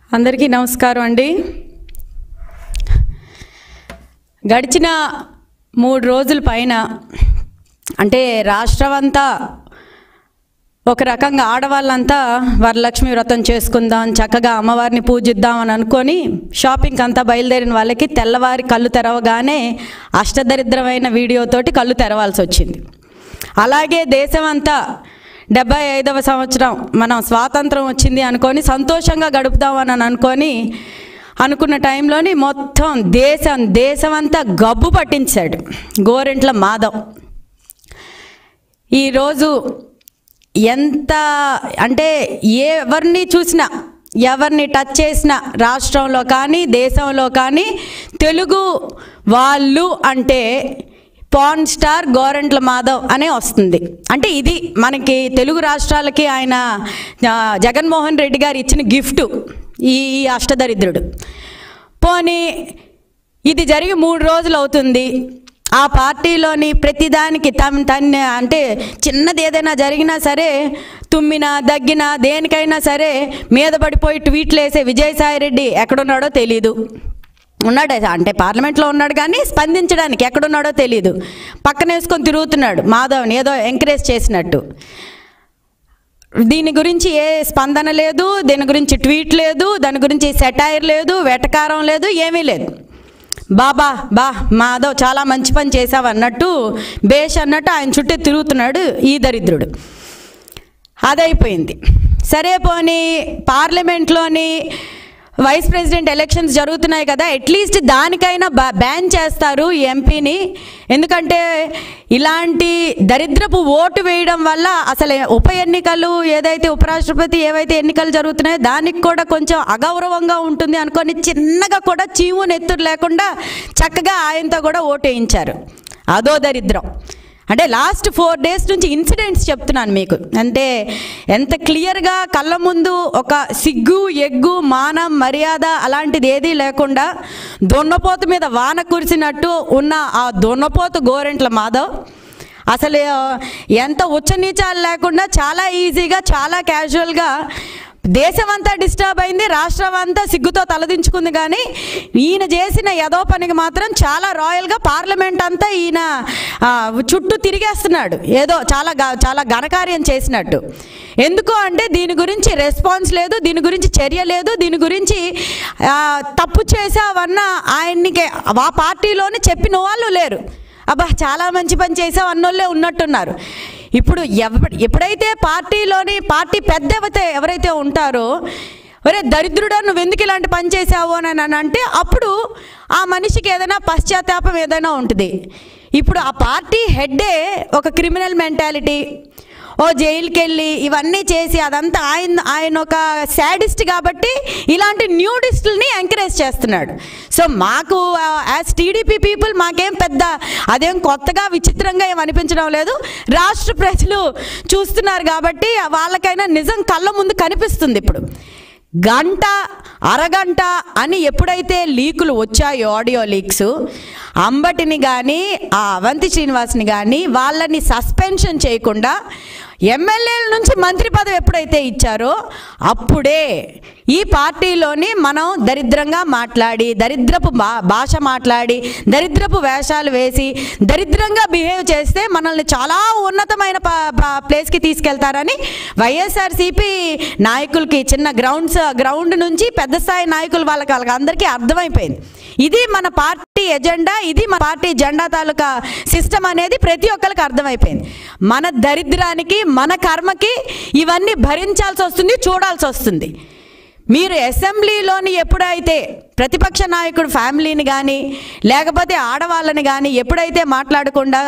అందరికీ నమస్కారం అండి గడిచిన మూడు రోజుల పైన అంటే రాష్ట్రం అంతా ఒక రకంగా ఆడవాళ్ళంతా వరలక్ష్మి వ్రతం చేసుకుందాం చక్కగా అమ్మవారిని పూజిద్దాం అని అనుకొని షాపింగ్కి అంతా బయలుదేరిన వాళ్ళకి తెల్లవారి కళ్ళు తెరవగానే అష్టదరిద్రమైన వీడియోతోటి కళ్ళు తెరవాల్సి వచ్చింది అలాగే దేశమంతా డెబ్బై ఐదవ సంవత్సరం మనం స్వాతంత్రం వచ్చింది అనుకొని సంతోషంగా గడుపుదామని అని అనుకొని అనుకున్న టైంలోని మొత్తం దేశం దేశమంతా గబ్బు పట్టించాడు గోరెంట్ల మాధవ్ ఈరోజు ఎంత అంటే ఎవరిని చూసినా ఎవరిని టచ్ చేసినా రాష్ట్రంలో కానీ దేశంలో కానీ తెలుగు వాళ్ళు అంటే పాన్ స్టార్ గోరెంట్ల మాధవ్ అనే వస్తుంది అంటే ఇది మనకి తెలుగు రాష్ట్రాలకి ఆయన ఆ, జగన్మోహన్ రెడ్డి గారు ఇచ్చిన గిఫ్ట్ ఈ ఈ అష్టదరిద్రుడు పోనీ ఇది జరిగి మూడు రోజులు అవుతుంది ఆ పార్టీలోని ప్రతిదానికి తమ తన అంటే చిన్నది ఏదైనా జరిగినా సరే తుమ్మినా దగ్గినా దేనికైనా సరే మీద పడిపోయి ట్వీట్లు వేసే విజయసాయిరెడ్డి ఎక్కడున్నాడో తెలీదు ఉన్నాడు అంటే పార్లమెంట్లో ఉన్నాడు కానీ స్పందించడానికి ఎక్కడున్నాడో తెలియదు పక్కన వేసుకొని తిరుగుతున్నాడు మాధవ్ని ఏదో ఎంకరేజ్ చేసినట్టు దీని గురించి ఏ స్పందన లేదు దీని గురించి ట్వీట్ లేదు దాని గురించి సెటైర్ లేదు వెటకారం లేదు ఏమీ లేదు బాబా బా మాధవ్ చాలా మంచి పని చేసావు అన్నట్టు బేష్ అన్నట్టు ఆయన చుట్టూ తిరుగుతున్నాడు ఈ దరిద్రుడు అదైపోయింది సరే పోనీ పార్లమెంట్లోని వైస్ ప్రెసిడెంట్ ఎలక్షన్స్ జరుగుతున్నాయి కదా అట్లీస్ట్ దానికైనా బా- బ్యాన్ చేస్తారు ఈ ఎంపీని ఎందుకంటే ఇలాంటి దరిద్రపు ఓటు వేయడం వల్ల అసలు ఉప ఎన్నికలు ఏదైతే ఉపరాష్ట్రపతి ఏవైతే ఎన్నికలు జరుగుతున్నాయో దానికి కూడా కొంచెం అగౌరవంగా ఉంటుంది అనుకొని చిన్నగా కూడా చీము నెత్తురు లేకుండా చక్కగా ఆయనతో కూడా ఓటు వేయించారు అదో దరిద్రం అంటే లాస్ట్ ఫోర్ డేస్ నుంచి ఇన్సిడెంట్స్ చెప్తున్నాను మీకు అంటే ఎంత క్లియర్గా కళ్ళ ముందు ఒక సిగ్గు ఎగ్గు మానం మర్యాద అలాంటిది ఏదీ లేకుండా దున్నపోతు మీద వాన కురిసినట్టు ఉన్న ఆ దున్నపోతు గోరెంట్ల మాధవ్ అసలు ఆ, ఎంత ఉచ్చనీచాలు లేకుండా చాలా ఈజీగా చాలా క్యాజువల్గా దేశం అంతా డిస్టర్బ్ అయింది రాష్ట్రం అంతా సిగ్గుతో తలదించుకుంది కానీ ఈయన చేసిన యదో పనికి మాత్రం చాలా రాయల్గా పార్లమెంట్ అంతా ఈయన ఆ, చుట్టూ తిరిగేస్తున్నాడు ఏదో చాలా గా- చాలా ఘనకార్యం చేసినట్టు ఎందుకు అంటే దీని గురించి రెస్పాన్స్ లేదు దీని గురించి చర్య లేదు దీని గురించి ఆ, తప్పు చేసావన్న ఆయన్ని ఆ పార్టీలోనే చెప్పిన వాళ్ళు లేరు అబ్బా చాలా మంచి పని చేసావు అన్నోళ్ళే ఉన్నట్టున్నారు ఇప్పుడు ఎవ ఎప్పుడైతే పార్టీలోని పార్టీ పెద్ద ఎవరైతే ఎవరైతే ఉంటారో ఒరే దరిద్రుడా నువ్వు ఎందుకు ఇలాంటి పని చేసావు అని అని అంటే అప్పుడు ఆ మనిషికి ఏదైనా పశ్చాత్తాపం ఏదైనా ఉంటుంది ఇప్పుడు ఆ పార్టీ హెడ్డే ఒక క్రిమినల్ మెంటాలిటీ ఓ జైలుకి వెళ్ళి ఇవన్నీ చేసి అదంతా ఆయన ఆయన ఒక శాడిస్ట్ కాబట్టి ఇలాంటి న్యూడిస్టుల్ని ఎంకరేజ్ చేస్తున్నాడు సో మాకు యాజ్ టీడీపీ పీపుల్ మాకేం పెద్ద అదేం కొత్తగా విచిత్రంగా ఏం అనిపించడం లేదు రాష్ట్ర ప్రజలు చూస్తున్నారు కాబట్టి వాళ్ళకైనా నిజం కళ్ళ ముందు కనిపిస్తుంది ఇప్పుడు గంట అరగంట అని ఎప్పుడైతే లీకులు వచ్చాయో ఆడియో లీక్స్ అంబటిని కానీ ఆ అవంతి శ్రీనివాస్ని కానీ వాళ్ళని సస్పెన్షన్ చేయకుండా ఎమ్మెల్యేల నుంచి మంత్రి పదవి ఎప్పుడైతే ఇచ్చారో అప్పుడే ఈ పార్టీలోని మనం దరిద్రంగా మాట్లాడి దరిద్రపు భా భాష మాట్లాడి దరిద్రపు వేషాలు వేసి దరిద్రంగా బిహేవ్ చేస్తే మనల్ని చాలా ఉన్నతమైన ప- ప- ప్లేస్కి తీసుకెళ్తారని వైఎస్ఆర్సీపీ నాయకులకి చిన్న గ్రౌండ్స్ గ్రౌండ్ నుంచి పెద్ద స్థాయి నాయకులు వాళ్ళకి వాళ్ళకి అందరికీ అర్థమైపోయింది ఇది మన పార్టీ ఎజెండా ఇది మన పార్టీ జెండా తాలూకా సిస్టమ్ అనేది ప్రతి ఒక్కరికి అర్థమైపోయింది మన దరిద్రానికి మన కర్మకి ఇవన్నీ భరించాల్సి వస్తుంది చూడాల్సి వస్తుంది మీరు అసెంబ్లీలోని ఎప్పుడైతే ప్రతిపక్ష నాయకుడు ఫ్యామిలీని కానీ లేకపోతే ఆడవాళ్ళని కానీ ఎప్పుడైతే మాట్లాడకుండా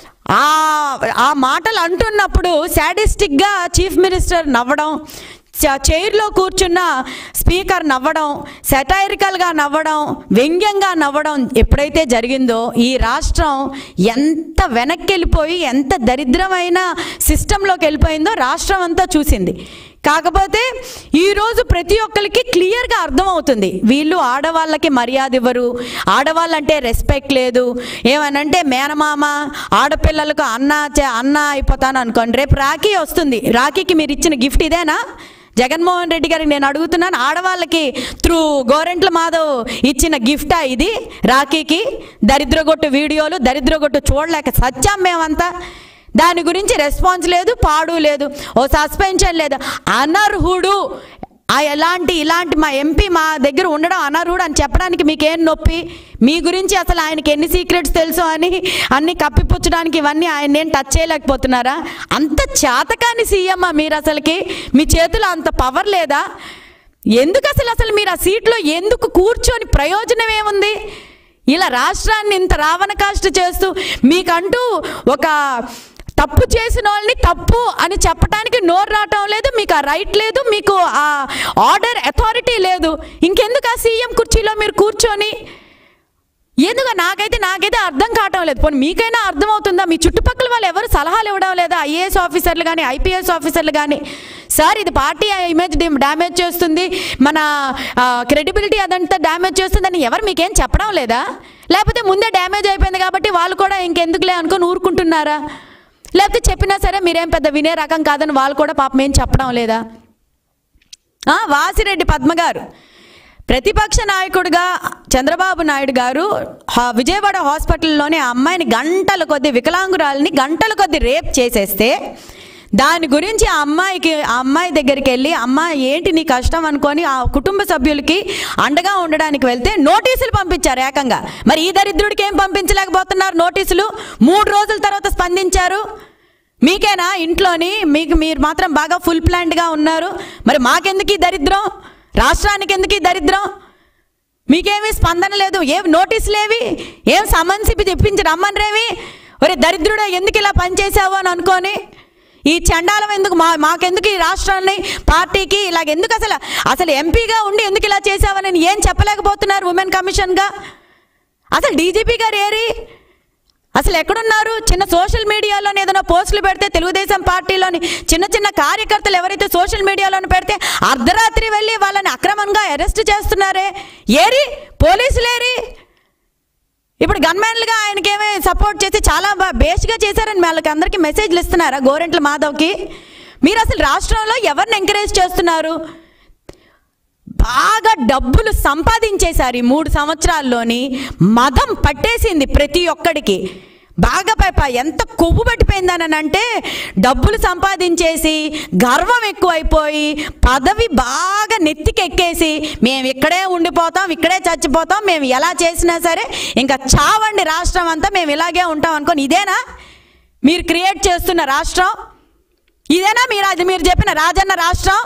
ఆ ఆ మాటలు అంటున్నప్పుడు శాడిస్టిక్గా చీఫ్ మినిస్టర్ నవ్వడం చ- చైర్లో కూర్చున్న స్పీకర్ నవ్వడం సెటైరికల్గా నవ్వడం వ్యంగ్యంగా నవ్వడం ఎప్పుడైతే జరిగిందో ఈ రాష్ట్రం ఎంత వెనక్కి వెళ్ళిపోయి ఎంత దరిద్రమైన సిస్టంలోకి వెళ్ళిపోయిందో రాష్ట్రం అంతా చూసింది కాకపోతే ఈరోజు ప్రతి ఒక్కరికి క్లియర్గా అర్థమవుతుంది వీళ్ళు ఆడవాళ్ళకి మర్యాద ఇవ్వరు ఆడవాళ్ళంటే రెస్పెక్ట్ లేదు ఏమనంటే మేనమామ ఆడపిల్లలకు అన్న చే- అన్న అయిపోతాను అనుకోండి రేపు రాఖీ వస్తుంది రాఖీకి మీరు ఇచ్చిన గిఫ్ట్ ఇదేనా జగన్మోహన్ రెడ్డి గారికి నేను అడుగుతున్నాను ఆడవాళ్ళకి త్రూ గోరెంట్ల మాధవ్ ఇచ్చిన గిఫ్టా ఇది రాఖీకి దరిద్రగొట్టు వీడియోలు దరిద్రగొట్టు చూడలేక సత్యం మేమంతా దాని గురించి రెస్పాన్స్ లేదు పాడు లేదు ఓ సస్పెన్షన్ లేదు అనర్హుడు ఆ ఎలాంటి ఇలాంటి మా ఎంపీ మా దగ్గర ఉండడం అనర్హుడు అని చెప్పడానికి మీకేం నొప్పి మీ గురించి అసలు ఆయనకి ఎన్ని సీక్రెట్స్ తెలుసు అని అన్ని కప్పిపుచ్చడానికి ఇవన్నీ ఆయన నేను టచ్ చేయలేకపోతున్నారా అంత చేతకాని సీఎం మీరు అసలుకి మీ చేతిలో అంత పవర్ లేదా ఎందుకు అసలు అసలు మీరు ఆ సీట్లో ఎందుకు కూర్చొని ప్రయోజనం ఏముంది ఇలా రాష్ట్రాన్ని ఇంత రావణ కాష్ట చేస్తూ మీకంటూ ఒక తప్పు చేసిన వాళ్ళని తప్పు అని చెప్పడానికి నోరు రావటం లేదు మీకు ఆ రైట్ లేదు మీకు ఆ ఆర్డర్ అథారిటీ లేదు ఇంకెందుకు ఆ సీఎం కుర్చీలో మీరు కూర్చొని ఎందుకు నాకైతే నాకైతే అర్థం కావటం లేదు పోనీ మీకైనా అర్థమవుతుందా మీ చుట్టుపక్కల వాళ్ళు ఎవరు సలహాలు ఇవ్వడం లేదా ఐఏఎస్ ఆఫీసర్లు కానీ ఐపీఎస్ ఆఫీసర్లు కానీ సార్ ఇది పార్టీ ఇమేజ్ డ్యామేజ్ చేస్తుంది మన క్రెడిబిలిటీ అదంతా డ్యామేజ్ చేస్తుందని ఎవరు మీకేం చెప్పడం లేదా లేకపోతే ముందే డ్యామేజ్ అయిపోయింది కాబట్టి వాళ్ళు కూడా ఇంకెందుకులే అనుకొని ఊరుకుంటున్నారా లేకపోతే చెప్పినా సరే మీరేం పెద్ద వినే రకం కాదని వాళ్ళు కూడా పాపం ఏం చెప్పడం లేదా ఆ, వాసిరెడ్డి పద్మ గారు ప్రతిపక్ష నాయకుడిగా చంద్రబాబు నాయుడు గారు హా- విజయవాడ హాస్పిటల్లోని ఆ అమ్మాయిని గంటల కొద్ది వికలాంగురాలని గంటల కొద్ది రేప్ చేసేస్తే దాని గురించి ఆ అమ్మాయికి ఆ అమ్మాయి దగ్గరికి వెళ్ళి అమ్మాయి ఏంటి నీ కష్టం అనుకొని ఆ కుటుంబ సభ్యులకి అండగా ఉండడానికి వెళ్తే నోటీసులు పంపించారు ఏకంగా మరి ఈ దరిద్రుడికి ఏం పంపించలేకపోతున్నారు నోటీసులు మూడు రోజుల తర్వాత స్పందించారు మీకేనా ఇంట్లోని మీకు మీరు మాత్రం బాగా ఫుల్ ప్లాంట్గా ఉన్నారు మరి మాకెందుకు ఈ దరిద్రం రాష్ట్రానికి ఎందుకు ఈ దరిద్రం మీకేమీ స్పందన లేదు ఏం నోటీసులేవి ఏం సమన్స్ ఇప్పి తెప్పించి రమ్మనరేవి ఒరే దరిద్రుడా ఎందుకు ఇలా పనిచేసావు అని అనుకొని ఈ చండాలం ఎందుకు మా మాకెందుకు ఈ రాష్ట్రాన్ని పార్టీకి ఇలాగ ఎందుకు అసలు అసలు ఎంపీగా ఉండి ఎందుకు ఇలా చేసావని ఏం చెప్పలేకపోతున్నారు ఉమెన్ కమిషన్గా అసలు డీజీపీ గారు ఏరి అసలు ఎక్కడున్నారు చిన్న సోషల్ మీడియాలో ఏదైనా పోస్టులు పెడితే తెలుగుదేశం పార్టీలోని చిన్న చిన్న కార్యకర్తలు ఎవరైతే సోషల్ మీడియాలోని పెడితే అర్ధరాత్రి వెళ్ళి వాళ్ళని అక్రమంగా అరెస్ట్ చేస్తున్నారే ఏరి పోలీసులేరి ఇప్పుడు గన్మెన్లుగా ఆయనకి ఏమే సపోర్ట్ చేసి చాలా బా- బేస్గా చేశారని వాళ్ళకి అందరికీ మెసేజ్లు ఇస్తున్నారా గోరెంట్ల మాధవ్కి మీరు అసలు రాష్ట్రంలో ఎవరిని ఎంకరేజ్ చేస్తున్నారు బాగా డబ్బులు సంపాదించేశారు ఈ మూడు సంవత్సరాల్లోని మదం పట్టేసింది ప్రతి ఒక్కడికి బాగా పైప ఎంత కొవ్వు పట్టిపోయిందని అంటే డబ్బులు సంపాదించేసి గర్వం ఎక్కువైపోయి పదవి బాగా నెత్తికెక్కేసి మేము ఇక్కడే ఉండిపోతాం ఇక్కడే చచ్చిపోతాం మేము ఎలా చేసినా సరే ఇంకా చావండి రాష్ట్రం అంతా మేము ఇలాగే ఉంటాం అనుకోని ఇదేనా మీరు క్రియేట్ చేస్తున్న రాష్ట్రం ఇదేనా మీరు అది మీరు చెప్పిన రాజన్న రాష్ట్రం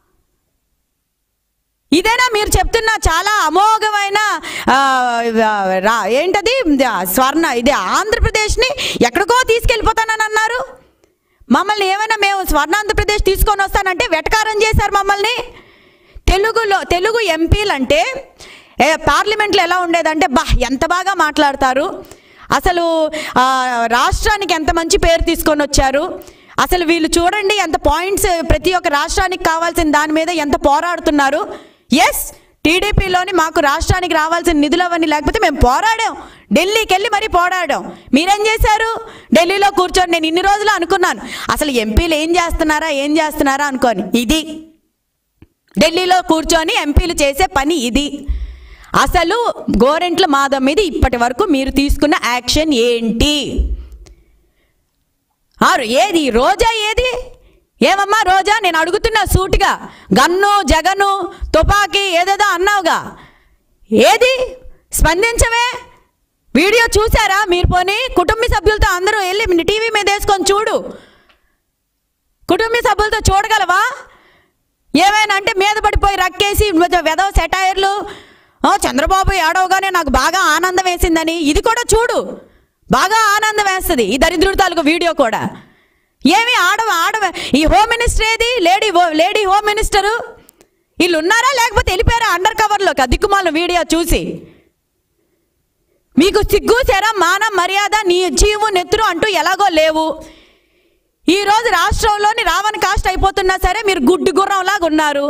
ఇదేనా మీరు చెప్తున్న చాలా అమోఘమైన ఆ, రా- ఏంటది ఆ, స్వర్ణ ఇది ఆంధ్రప్రదేశ్ని ఎక్కడికో తీసుకెళ్ళిపోతానని అన్నారు మమ్మల్ని ఏమైనా మేము స్వర్ణ ఆంధ్రప్రదేశ్ తీసుకొని వస్తానంటే వెటకారం చేశారు మమ్మల్ని తెలుగులో తెలుగు ఎంపీలు అంటే ఏ, పార్లమెంట్లో ఎలా ఉండేదంటే బా ఎంత బాగా మాట్లాడతారు అసలు ఆ, రాష్ట్రానికి ఎంత మంచి పేరు తీసుకొని వచ్చారు అసలు వీళ్ళు చూడండి ఎంత పాయింట్స్ ప్రతి ఒక్క రాష్ట్రానికి కావాల్సిన దాని మీద ఎంత పోరాడుతున్నారు ఎస్ టీడీపీలోని మాకు రాష్ట్రానికి రావాల్సిన నిధులు అవన్నీ లేకపోతే మేము పోరాడాం ఢిల్లీకి వెళ్ళి మరీ పోరాడాం మీరేం చేశారు ఢిల్లీలో కూర్చొని నేను ఇన్ని రోజులు అనుకున్నాను అసలు ఎంపీలు ఏం చేస్తున్నారా ఏం చేస్తున్నారా అనుకోని ఇది ఢిల్లీలో కూర్చొని ఎంపీలు చేసే పని ఇది అసలు గోరెంట్ల మాధవ్ మీద ఇప్పటి వరకు మీరు తీసుకున్న యాక్షన్ ఏంటి ఆరు ఏది రోజా ఏది ఏమమ్మా రోజా నేను అడుగుతున్నా సూటిగా గన్ను జగను తుపాకీ ఏదేదో అన్నావుగా ఏది స్పందించవే వీడియో చూసారా మీరు పోనీ కుటుంబ సభ్యులతో అందరూ వెళ్ళి టీవీ మీద వేసుకొని చూడు కుటుంబ సభ్యులతో చూడగలవా ఏమైనా అంటే మీద పడిపోయి రక్కేసి వెదవ సెటైర్లు "ఓ, చంద్రబాబు ఏడవగానే నాకు బాగా ఆనందం వేసిందని ఇది కూడా చూడు బాగా ఆనందం వేస్తుంది ఈ దరిద్రుడి తాలూకు వీడియో కూడా ఏమి ఆడవ ఆడవ ఈ హోమ్ మినిస్టర్ ఏది లేడీ హో- లేడీ హోమ్ మినిస్టరు వీళ్ళు ఉన్నారా లేకపోతే వెళ్ళిపోయారా అండర్ కవర్లోకి దిక్కుమాల వీడియో చూసి మీకు సిగ్గు శర మానం మర్యాద నీ జీవు నెత్తురు అంటూ ఎలాగో లేవు ఈ రోజు రాష్ట్రంలోని రావణ కాస్ట్ అయిపోతున్నా సరే మీరు గుడ్డి గుర్రంలాగా ఉన్నారు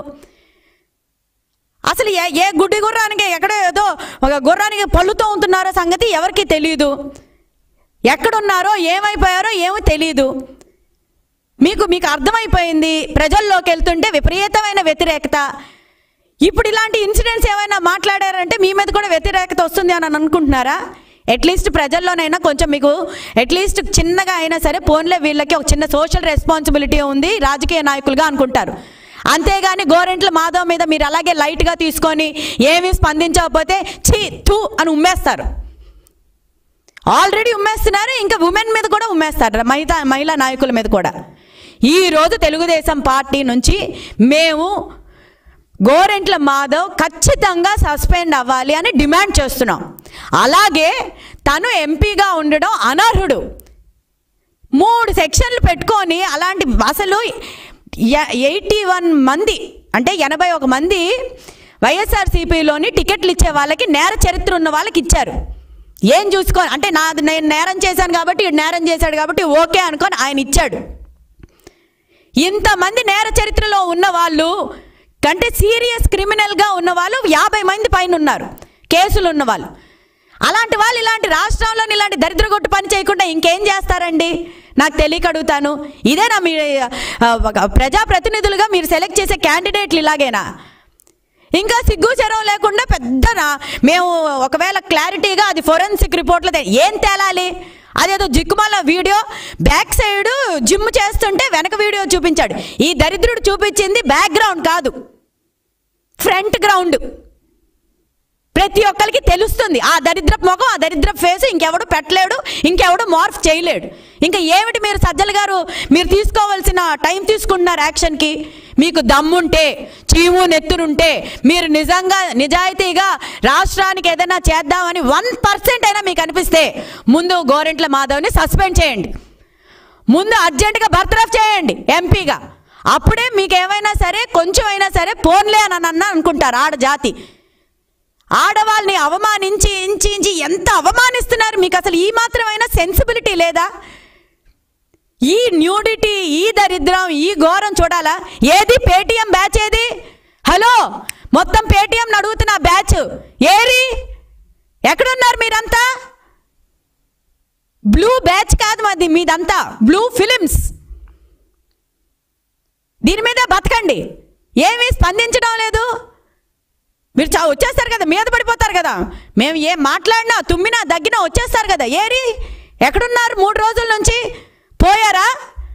అసలు ఏ ఏ గుడ్డి గుర్రానికి ఎక్కడో ఏదో ఒక గుర్రానికి పళ్ళుతో ఉంటున్నారో సంగతి ఎవరికీ తెలియదు ఎక్కడున్నారో ఏమైపోయారో ఏమో తెలియదు మీకు మీకు అర్థమైపోయింది ప్రజల్లోకి వెళ్తుంటే విపరీతమైన వ్యతిరేకత ఇప్పుడు ఇలాంటి ఇన్సిడెంట్స్ ఏమైనా మాట్లాడారంటే మీ మీద కూడా వ్యతిరేకత వస్తుంది అని అనుకుంటున్నారా అట్లీస్ట్ ప్రజల్లోనైనా కొంచెం మీకు అట్లీస్ట్ చిన్నగా అయినా సరే పోన్లే వీళ్ళకి ఒక చిన్న సోషల్ రెస్పాన్సిబిలిటీ ఉంది రాజకీయ నాయకులుగా అనుకుంటారు అంతేగాని గోరెంట్ల మాధవ్ మీద మీరు అలాగే లైట్గా తీసుకొని ఏమీ స్పందించకపోతే ఛీ థూ అని ఉమ్మేస్తారు ఆల్రెడీ ఉమ్మేస్తున్నారు ఇంకా ఉమెన్ మీద కూడా ఉమ్మేస్తారు మహిళా మహిళా నాయకుల మీద కూడా ఈరోజు తెలుగుదేశం పార్టీ నుంచి మేము గోరెంట్ల మాధవ్ ఖచ్చితంగా సస్పెండ్ అవ్వాలి అని డిమాండ్ చేస్తున్నాం అలాగే తను ఎంపీగా ఉండడం అనర్హుడు మూడు సెక్షన్లు పెట్టుకొని అలాంటి అసలు ఎయిటీ వన్ మంది అంటే ఎనభై ఒక మంది వైఎస్ఆర్సీపీలోని టికెట్లు ఇచ్చే వాళ్ళకి నేర చరిత్ర ఉన్న వాళ్ళకి ఇచ్చారు ఏం చూసుకో అంటే నా నేను నేరం చేశాను కాబట్టి ఈడు నేరం చేశాడు కాబట్టి ఓకే అనుకొని ఆయన ఇచ్చాడు ఇంతమంది నేర చరిత్రలో ఉన్న వాళ్ళు కంటే సీరియస్ క్రిమినల్గా ఉన్న వాళ్ళు యాభై మంది పైన ఉన్నారు కేసులు ఉన్న వాళ్ళు అలాంటి వాళ్ళు ఇలాంటి రాష్ట్రంలో ఇలాంటి దరిద్రగొట్టు పని చేయకుండా ఇంకేం చేస్తారండి నాకు తెలియక అడుగుతాను ఇదేనా మీ ఆ, ఒక ప్రజాప్రతినిధులుగా మీరు సెలెక్ట్ చేసే క్యాండిడేట్లు ఇలాగేనా ఇంకా సిగ్గు చెరవ లేకుండా పెద్ద నా- మేము ఒకవేళ క్లారిటీగా అది ఫోరెన్సిక్ రిపోర్ట్లో తే- ఏం తేలాలి అదేదో జిక్కుమాల వీడియో బ్యాక్ సైడ్ జిమ్ చేస్తుంటే వెనక వీడియో చూపించాడు ఈ దరిద్రుడు చూపించింది బ్యాక్గ్రౌండ్ కాదు ఫ్రంట్ గ్రౌండ్ ప్రతి ఒక్కరికి తెలుస్తుంది ఆ దరిద్ర ముఖం ఆ దరిద్ర ఫేస్ ఇంకెవడు పెట్టలేడు ఇంకెవడు మార్ఫ్ చేయలేడు ఇంకా ఏమిటి మీరు సజ్జల గారు మీరు తీసుకోవాల్సిన టైం తీసుకుంటున్నారు యాక్షన్కి మీకు దమ్ముంటే చీము నెత్తురుంటే మీరు నిజంగా నిజాయితీగా రాష్ట్రానికి ఏదైనా చేద్దామని వన్ పర్సెంట్ అయినా మీకు అనిపిస్తే ముందు గోరెంట్ల మాధవ్ని సస్పెండ్ చేయండి ముందు అర్జెంటుగా బర్తరఫ్ చేయండి ఎంపీగా అప్పుడే మీకు ఏమైనా సరే కొంచెం అయినా సరే పోన్లే అని అన్న అనుకుంటారు ఆడ జాతి ఆడవాళ్ళని అవమానించి ఇంచి ఇంచి ఎంత అవమానిస్తున్నారు మీకు అసలు ఈ మాత్రమైనా సెన్సిబిలిటీ లేదా ఈ న్యూడిటీ ఈ దరిద్రం ఈ ఘోరం చూడాలా ఏది పేటిఎం బ్యాచ్ ఏది హలో మొత్తం పేటిఎం అడుగుతున్న బ్యాచ్ ఏరి ఎక్కడున్నారు మీరంతా బ్లూ బ్యాచ్ కాదు మాది మీదంతా బ్లూ ఫిలిమ్స్ దీని మీద బతకండి ఏమీ స్పందించడం లేదు మీరు చా వచ్చేస్తారు కదా మీద పడిపోతారు కదా మేము ఏం మాట్లాడినా తుమ్మినా దగ్గినా వచ్చేస్తారు కదా ఏరి ఎక్కడున్నారు మూడు రోజుల నుంచి పోయారా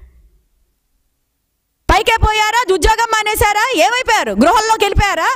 పైకే పోయారా ఉద్యోగం మానేశారా ఏమైపోయారు గృహంలోకి వెళ్ళిపోయారా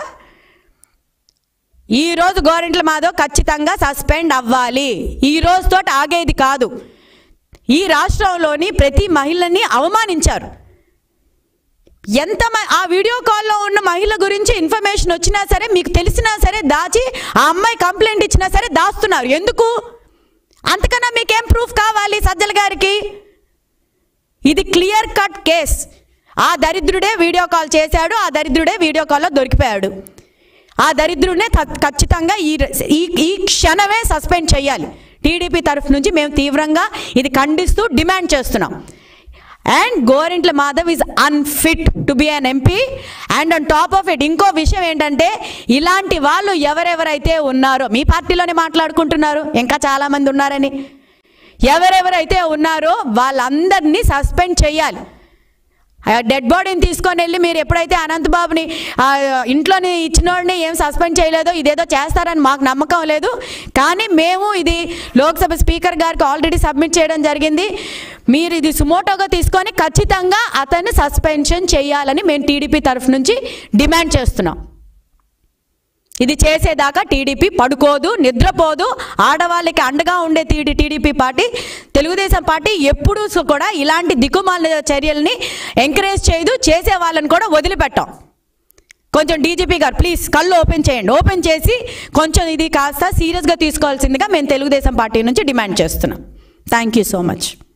ఈ రోజు గోరెంట్ల మాధవ్ ఖచ్చితంగా సస్పెండ్ అవ్వాలి ఈ రోజుతో ఆగేది కాదు ఈ రాష్ట్రంలోని ప్రతి మహిళని అవమానించారు ఎంత మ- ఆ వీడియో కాల్లో ఉన్న మహిళ గురించి ఇన్ఫర్మేషన్ వచ్చినా సరే మీకు తెలిసినా సరే దాచి ఆ అమ్మాయి కంప్లైంట్ ఇచ్చినా సరే దాస్తున్నారు ఎందుకు అంతకన్నా మీకేం ప్రూఫ్ కావాలి సజ్జల గారికి ఇది క్లియర్ కట్ కేస్ ఆ దరిద్రుడే వీడియో కాల్ చేశాడు ఆ దరిద్రుడే వీడియో కాల్లో దొరికిపోయాడు ఆ దరిద్రుడినే త- ఖచ్చితంగా ఈ ఈ ఈ క్షణమే సస్పెండ్ చేయాలి టీడీపీ తరఫు నుంచి మేము తీవ్రంగా ఇది ఖండిస్తూ డిమాండ్ చేస్తున్నాం and Gorantla Madhav is unfit to be an MP and on top of it ఇంకో విషయం ఏంటంటే ఇలాంటి వాళ్ళు ఎవరెవరైతే ఉన్నారో మీ పార్టీలోనే మాట్లాడుకుంటున్నారు ఇంకా చాలామంది ఉన్నారని ఎవరెవరైతే ఉన్నారో వాళ్ళందరినీ సస్పెండ్ చేయాలి ఆ డెడ్ బాడీని తీసుకొని వెళ్ళి మీరు ఎప్పుడైతే అనంతబాబుని ఆ, ఇంట్లోని ఇచ్చినోడిని ఏం సస్పెండ్ చేయలేదో ఇదేదో చేస్తారని మాకు నమ్మకం లేదు కానీ మేము ఇది లోక్సభ స్పీకర్ గారికి ఆల్రెడీ సబ్మిట్ చేయడం జరిగింది మీరు ఇది సుమోటోగా తీసుకొని ఖచ్చితంగా అతన్ని సస్పెన్షన్ చేయాలని మేము టీడీపీ తరఫు నుంచి డిమాండ్ చేస్తున్నాం ఇది చేసేదాకా టీడీపీ పడుకోదు నిద్రపోదు ఆడవాళ్ళకి అండగా ఉండే టీడీ టీడీపీ పార్టీ తెలుగుదేశం పార్టీ ఎప్పుడూ సు- కూడా ఇలాంటి దిక్కుమాల చర్యల్ని ఎంకరేజ్ చేయదు చేసే వాళ్ళని కూడా వదిలిపెట్టాం కొంచెం డీజీపీ గారు ప్లీజ్ కళ్ళు ఓపెన్ చేయండి ఓపెన్ చేసి కొంచెం ఇది కాస్త సీరియస్గా తీసుకోవాల్సిందిగా మేము తెలుగుదేశం పార్టీ నుంచి డిమాండ్ చేస్తున్నాం థ్యాంక్ యూ సో మచ్